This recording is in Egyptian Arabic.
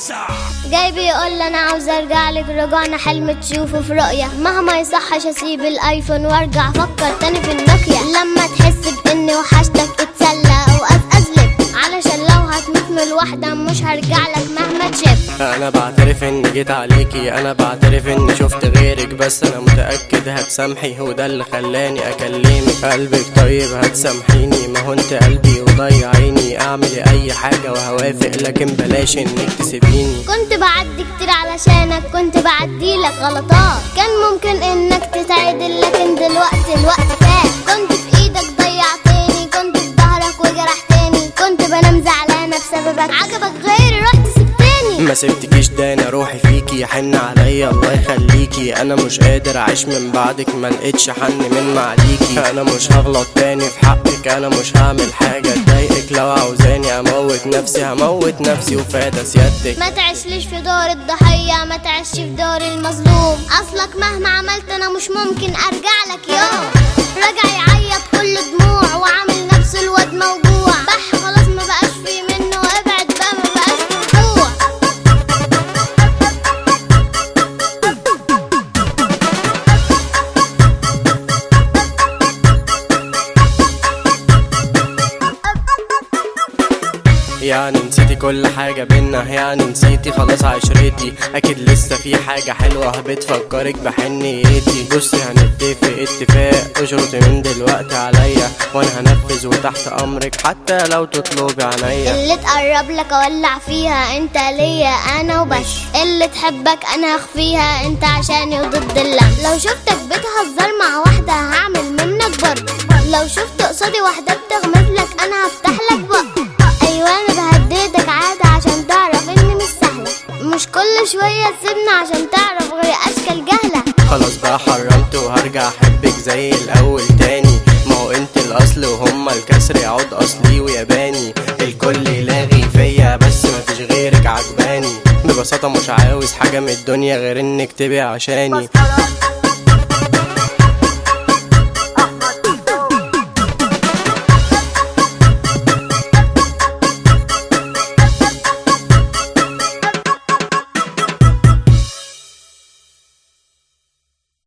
وسع جاي بيقول انا عاوز ارجع لك رجعنا حلم تشوفه في رؤية مهما يصحش اسيب الايفون وارجع افكر تاني في النوكيا لما تحس باني وحشتك اتسلى وازازلك علشان لو هتموت من الوحدة مش هرجع لك مهما تشب انا بعترف اني جيت عليكي انا بعترف اني شفت غيرك بس انا متاكد هتسامحي وده اللي خلاني اكلمك قلبك طيب هتسامحيني ما هو انت قلبي وضيع عيني اعمل اي حاجه وهوافق لكن بلاش انك تسيبيني كنت بعدي كتير علشانك كنت بعدي لك غلطات كان ممكن انك تتعدل لكن دلوقتي الوقت فات كنت في ايدك ضيعتني كنت في ظهرك وجرحتني كنت بنام زعلانة بسببك عجبك غيري رحت سبتني ما سبتكيش ده انا روحي فيكي حن عليا الله يخليكي انا مش قادر اعيش من بعدك ما لقيتش حن من معليكي انا مش هغلط تاني في حقك انا مش هعمل حاجه تضايقك لو عاوزاني اموت نفسي هموت نفسي وفاده سيادتك ما تعيشليش في دور الضحية ما تعيش في دور المظلوم اصلك مهما عملت انا مش ممكن ارجع لك يوم رجع يعيط كل دموع وعامل نفسه الواد موجوع بح خلاص ما بقاش فيه منه ابعد بقى ما بقاش في رجوع يعني نسيتي كل حاجة بينا يعني نسيتي خلاص عشرتي أكيد لسه في حاجة حلوة بتفكرك بحنيتي بصي هنتفق اتفاق اشرطي من دلوقتي عليا وأنا هنفذ وتحت أمرك حتى لو تطلبي عينيا اللي تقرب لك اولع فيها انت ليا انا وبس اللي تحبك انا هخفيها انت عشاني وضد اللم لو شفتك بتهزر مع واحدة هعمل منك برضه لو شفت قصادي واحدة بتغمز لك انا هفتح لك بق ايوه انا بهددك عادة عشان تعرف اني مش سهلة مش كل شوية تسيبني عشان تعرف غير اشكال جهلة خلاص بقى حرمت وهرجع أحبك زي الأول تاني ما هو انت الأصل وهما الكسر يعود أصلي وياباني الكل يلاغي فيا بس مفيش غيرك عجباني ببساطة مش عاوز حاجة من الدنيا غير انك تبقي عشاني مسخرة